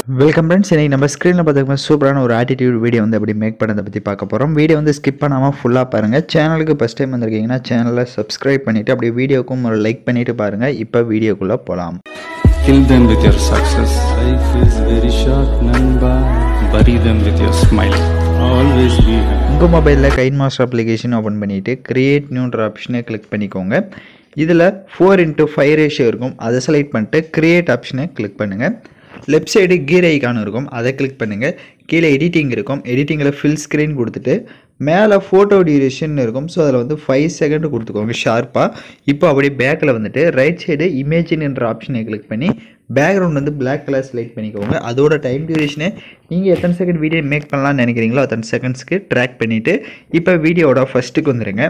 Welcome friends இன்னைக்கு நம்ம ஸ்க்ரீனில் பார்த்துக்கோங்க சூப்பரான ஒரு ஆட்டிடியூட் வீடியோ வந்து எப்படி மேக் பண்ணதை பற்றி பார்க்க போகிறோம் வீடியோ வந்து ஸ்கிப் பண்ணாமல் ஃபுல்லாக பாருங்கள் சேனலுக்கு ஃபஸ்ட் டைம் வந்திருக்கீங்கன்னா சேனலை சப்ஸ்கிரைப் பண்ணிவிட்டு அப்படியே வீடியோக்கும் ஒரு லைக் பண்ணிவிட்டு பாருங்கள் இப்போ வீடியோக்குள்ளே போகலாம் Kill them with your success. Life is very short, Namba. Bury them with your smile. Always be happy. உங்கள் மொபைலில் கைன் மாஸ்டர் அப்ளிகேஷன் ஓப்பன் பண்ணிவிட்டு கிரியேட் நியூன்ற ஆப்ஷனை கிளிக் பண்ணிக்கோங்க இதில் ஃபோர் இன்ட்டு ஃபைவ் ரேஷியோ இருக்கும் அதை செலக்ட் பண்ணிட்டு கிரியேட் ஆப்ஷனை கிளிக் பண்ணுங்கள் லெஃப்ட் சைடு கீர் ஐக்கான் இருக்கும் அதை கிளிக் பண்ணுங்கள் கீழே எடிட்டிங் இருக்கும் எடிட்டிங்கில் ஃபில் ஸ்க்ரீன் கொடுத்துட்டு மேலே ஃபோட்டோ டியூரேஷன் இருக்கும் ஸோ அதில் வந்து ஃபைவ் செகண்ட் கொடுத்துக்கோங்க ஷார்ப்பாக இப்போ அப்படியே பேக்கில் வந்துட்டு ரைட் சைடு இமேஜின் என்ற ஆப்ஷனை கிளிக் பண்ணி பேக்ரவுண்ட் வந்து பிளாக் கலர் செலக்ட் பண்ணிக்கோங்க அதோட டைம் டியூரேஷனை நீங்கள் எத்தனை செகண்ட் வீடியோ மேக் பண்ணலாம்னு நினைக்கிறீங்களோ அத்தனை செகண்ட்ஸ்க்கு ட்ராக் பண்ணிவிட்டு இப்போ வீடியோவோட ஃபஸ்ட்டுக்கு வந்துடுங்க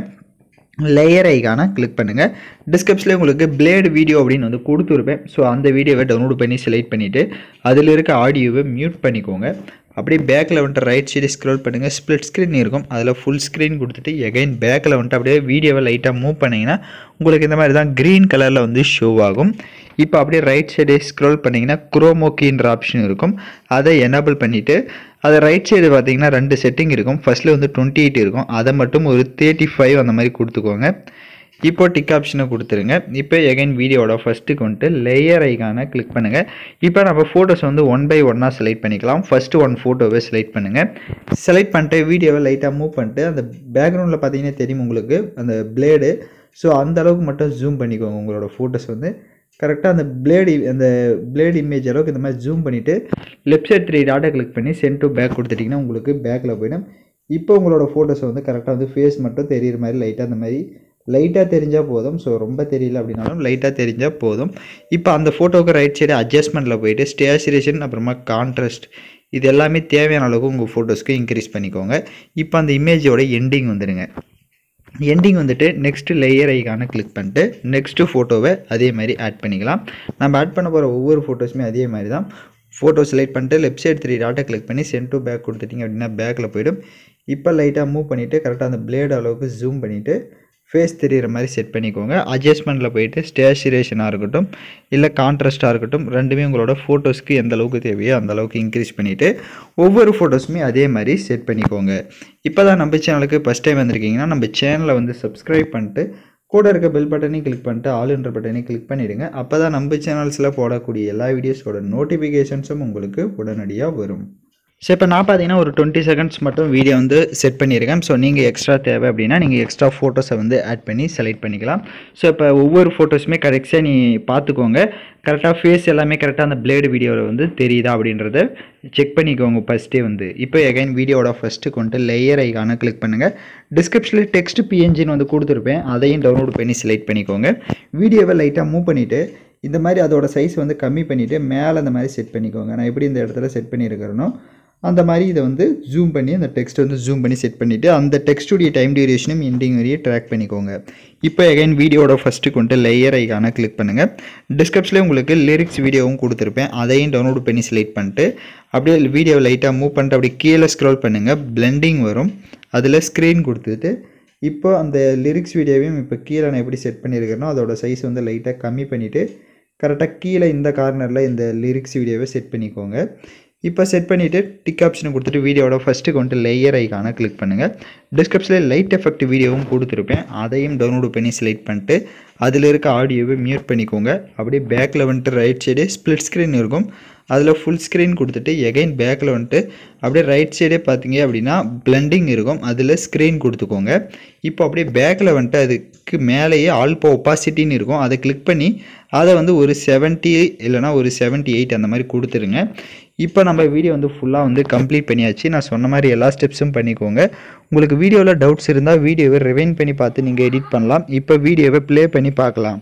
லேயர் ஐக்கான கிளிக் பண்ணுங்கள் டிஸ்கிரிப்ஷனில் உங்களுக்கு பிளேடு வீடியோ அப்படின்னு வந்து கொடுத்துருப்பேன் ஸோ அந்த வீடியோவை டவுன்லோட் பண்ணி செலக்ட் பண்ணிவிட்டு அதில் இருக்க ஆடியோவை மியூட் பண்ணிக்கோங்க அப்படியே பேக்கில் வந்துட்டு ரைட் சைடு ஸ்க்ரோல் பண்ணுங்கள் ஸ்ப்ளிட் ஸ்க்ரீன் இருக்கும் அதில் ஃபுல் ஸ்க்ரீன் கொடுத்துட்டு எகைன் பேக்கில் வந்துட்டு அப்படியே வீடியோவை லைட்டாக மூவ் பண்ணிங்கன்னா உங்களுக்கு இந்த மாதிரி தான் க்ரீன் கலரில் வந்து ஷோ ஆகும் இப்போ அப்படியே ரைட் சைடு ஸ்க்ரோல் பண்ணிங்கன்னா குரோமோக்கின்ற ஆப்ஷன் இருக்கும் அதை எனேபிள் பண்ணிவிட்டு அது ரைட் சைடு பார்த்தீங்கன்னா ரெண்டு செட்டிங் இருக்கும் ஃபஸ்ட்டில் வந்து டுவெண்ட்டி எயிட் இருக்கும் அதை மட்டும் ஒரு தேர்ட்டி ஃபைவ் அந்த மாதிரி கொடுத்துக்கோங்க இப்போ டிக் ஆப்ஷனை கொடுத்துருங்க இப்போ எகைன் வீடியோட ஃபஸ்ட்டுக்கு வந்துட்டு லேயர் ஐக்கான கிளிக் பண்ணுங்கள் இப்போ நம்ம ஃபோட்டோஸ் வந்து ஒன் பை ஒன்னாக செலக்ட் பண்ணிக்கலாம் ஃபஸ்ட்டு ஒன் ஃபோட்டோவை செலக்ட் பண்ணுங்கள் செலக்ட் பண்ணிட்டு வீடியோவை லைட்டாக மூவ் பண்ணிட்டு அந்த பேக்ரவுண்டில் பார்த்தீங்கன்னா தெரியும் உங்களுக்கு அந்த பிளேடு ஸோ அந்த அளவுக்கு மட்டும் ஜூம் பண்ணிக்கோங்க உங்களோட ஃபோட்டோஸ் வந்து கரெக்டாக அந்த பிளேடு அந்த பிளேடு இமேஜ் அளவுக்கு இந்த மாதிரி ஜூம் பண்ணிவிட்டு லெஃப்ட் சைட் த்ரீ டாட்டா கிளிக் பண்ணி சென்ட் டு பேக் கொடுத்துட்டிங்கன்னா உங்களுக்கு பேக்கில் போயிடும் இப்போ உங்களோட ஃபோட்டோஸை வந்து கரெக்டாக வந்து ஃபேஸ் மட்டும் தெரியிற மாதிரி லைட்டாக அந்த மாதிரி லைட்டாக தெரிஞ்சால் போதும் ஸோ ரொம்ப தெரியல அப்படின்னாலும் லைட்டாக தெரிஞ்சால் போதும் இப்போ அந்த ஃபோட்டோவுக்கு ரைட் சைடு அட்ஜஸ்ட்மெண்ட்டில் போயிட்டு ஸ்டேச்சுரேஷன் அப்புறமா கான்ட்ராஸ்ட் இது எல்லாமே தேவையான அளவுக்கு உங்கள் ஃபோட்டோஸ்க்கு இன்க்ரீஸ் பண்ணிக்கோங்க இப்போ அந்த இமேஜோட எண்டிங் வந்துடுங்க எண்டிங் வந்துட்டு நெக்ஸ்ட் லேயர் ஐக்கான கிளிக் பண்ணிட்டு நெக்ஸ்ட்டு ஃபோட்டோவை அதே மாதிரி ஆட் பண்ணிக்கலாம் நம்ம ஆட் பண்ண போகிற ஒவ்வொரு ஃபோட்டோஸுமே அதே மாதிரி தான் ஃபோட்டோ செலக்ட் பண்ணிட்டு லெஃப்ட் சைடு த்ரீ டாட்டை கிளிக் பண்ணி சென்ட் டு பேக் கொடுத்துட்டிங்க அப்படின்னா பேக்கில் போயிடும் இப்போ லைட்டாக மூவ் பண்ணிவிட்டு கரெக்டாக அந்த பிளேடு அளவுக்கு ஜூம் பண்ணிவிட்டு ஃபேஸ் தெரிகிற மாதிரி செட் பண்ணிக்கோங்க அட்ஜஸ்ட்மெண்ட்டில் போயிட்டு ஸ்டேச்சுரேஷனாக இருக்கட்டும் இல்லை கான்ட்ராஸ்ட்டாக இருக்கட்டும் ரெண்டுமே உங்களோட ஃபோட்டோஸ்க்கு எந்த அளவுக்கு தேவையோ அந்த அளவுக்கு இன்க்ரீஸ் பண்ணிவிட்டு ஒவ்வொரு ஃபோட்டோஸுமே அதே மாதிரி செட் பண்ணிக்கோங்க இப்போ தான் நம்ம சேனலுக்கு ஃபஸ்ட் டைம் வந்திருக்கீங்கன்னா நம்ம சேனலை வந்து சப்ஸ்கிரைப் பண்ணிட்டு கூட இருக்க பெல் பட்டனையும் கிளிக் பண்ணிட்டு ஆல்ன்ற பட்டனையும் கிளிக் பண்ணிவிடுங்க அப்போ தான் நம்ம சேனல்ஸில் போடக்கூடிய எல்லா வீடியோஸோட நோட்டிஃபிகேஷன்ஸும் உங்களுக்கு உடனடியாக வரும் ஸோ இப்போ நான் பார்த்தீங்கன்னா ஒரு டுவெண்ட்டி செகண்ட்ஸ் மட்டும் வீடியோ வந்து செட் பண்ணியிருக்கேன் ஸோ நீங்கள் எக்ஸ்ட்ரா தேவை அப்படின்னா நீங்கள் எக்ஸ்ட்ரா ஃபோட்டோஸை வந்து ஆட் பண்ணி செலக்ட் பண்ணிக்கலாம் ஸோ இப்போ ஒவ்வொரு ஃபோட்டோஸுமே கரெக்டாக நீ பார்த்துக்கோங்க கரெக்டாக ஃபேஸ் எல்லாமே கரெக்டாக அந்த பிளேடு வீடியோவில் வந்து தெரியுதா அப்படின்றத செக் பண்ணிக்கோங்க ஃபஸ்ட்டே வந்து இப்போ எகைன் வீடியோட ஃபஸ்ட்டு கொண்டு லேயர் ஐக்கான கிளிக் பண்ணுங்கள் டிஸ்கிரிப்ஷனில் டெக்ஸ்ட் பிஎன்ஜின்னு வந்து கொடுத்துருப்பேன் அதையும் டவுன்லோட் பண்ணி செலக்ட் பண்ணிக்கோங்க வீடியோவை லைட்டாக மூவ் பண்ணிவிட்டு இந்த மாதிரி அதோட சைஸ் வந்து கம்மி பண்ணிவிட்டு மேலே அந்த மாதிரி செட் பண்ணிக்கோங்க நான் எப்படி இந்த இடத்துல செட் பண்ணியிருக்கிறேனோ அந்த மாதிரி இதை வந்து ஜூம் பண்ணி அந்த டெக்ஸ்ட் வந்து ஜூம் பண்ணி செட் பண்ணிவிட்டு அந்த டெக்ஸ்டுடைய டைம் டியூரேஷனும் எண்டிங் வரையே ட்ராக் பண்ணிக்கோங்க இப்போ எகைன் வீடியோட ஃபஸ்ட்டு கொண்டு லேயர் ஐக்கான கிளிக் பண்ணுங்கள் டிஸ்கிரிப்ஷனில் உங்களுக்கு லிரிக்ஸ் வீடியோவும் கொடுத்துருப்பேன் அதையும் டவுன்லோட் பண்ணி செலக்ட் பண்ணிட்டு அப்படியே வீடியோ லைட்டாக மூவ் பண்ணிட்டு அப்படியே கீழே ஸ்க்ரோல் பண்ணுங்கள் பிளெண்டிங் வரும் அதில் ஸ்க்ரீன் கொடுத்துட்டு இப்போ அந்த லிரிக்ஸ் வீடியோவையும் இப்போ கீழே நான் எப்படி செட் பண்ணியிருக்கிறேனோ அதோட சைஸ் வந்து லைட்டாக கம்மி பண்ணிவிட்டு கரெக்டாக கீழே இந்த கார்னரில் இந்த லிரிக்ஸ் வீடியோவை செட் பண்ணிக்கோங்க இப்போ செட் பண்ணிவிட்டு டிக் ஆப்ஷனை கொடுத்துட்டு வீடியோட ஃபஸ்ட்டு கொண்டு லேயர் ஐக்கான கிளிக் பண்ணுங்கள் டிஸ்கிரிப்ஷனில் லைட் எஃபெக்ட் வீடியோவும் கொடுத்துருப்பேன் அதையும் டவுன்லோட் பண்ணி செலக்ட் பண்ணிட்டு அதில் இருக்க ஆடியோவை மியூட் பண்ணிக்கோங்க அப்படியே பேக்கில் வந்துட்டு ரைட் சைடு ஸ்ப்ளிட் ஸ்க்ரீன் இருக்கும் அதில் ஃபுல் ஸ்க்ரீன் கொடுத்துட்டு எகைன் பேக்கில் வந்துட்டு அப்படியே ரைட் சைடே பார்த்தீங்க அப்படின்னா பிளெண்டிங் இருக்கும் அதில் ஸ்க்ரீன் கொடுத்துக்கோங்க இப்போ அப்படியே பேக்கில் வந்துட்டு அதுக்கு மேலேயே ஆல்போ ஒப்பாசிட்டின்னு இருக்கும் அதை கிளிக் பண்ணி அதை வந்து ஒரு செவன்ட்டி இல்லைனா ஒரு செவன்ட்டி எயிட் அந்த மாதிரி கொடுத்துருங்க இப்போ நம்ம வீடியோ வந்து ஃபுல்லாக வந்து கம்ப்ளீட் பண்ணியாச்சு நான் சொன்ன மாதிரி எல்லா ஸ்டெப்ஸும் பண்ணிக்கோங்க உங்களுக்கு வீடியோவில் டவுட்ஸ் இருந்தால் வீடியோவை ரிவைன் பண்ணி பார்த்து நீங்கள் எடிட் பண்ணலாம் இப்போ வீடியோவை ப்ளே பண்ணி பார்க்கலாம்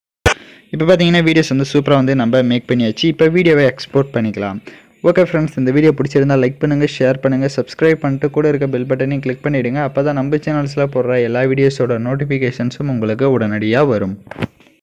இப்போ பார்த்தீங்கன்னா வீடியோஸ் வந்து சூப்பராக வந்து நம்ம மேக் பண்ணியாச்சு இப்போ வீடியோவை எக்ஸ்போர்ட் பண்ணிக்கலாம் ஓகே ஃப்ரெண்ட்ஸ் இந்த வீடியோ பிடிச்சிருந்தா லைக் பண்ணுங்கள் ஷேர் பண்ணுங்கள் சப்ஸ்கிரைப் பண்ணிட்டு கூட இருக்க பெல் பட்டனையும் கிளிக் பண்ணிவிடுங்க அப்போ தான் நம்ம சேனல்ஸில் போடுற எல்லா வீடியோஸோட நோட்டிஃபிகேஷன்ஸும் உங்களுக்கு உடனடியாக வரும்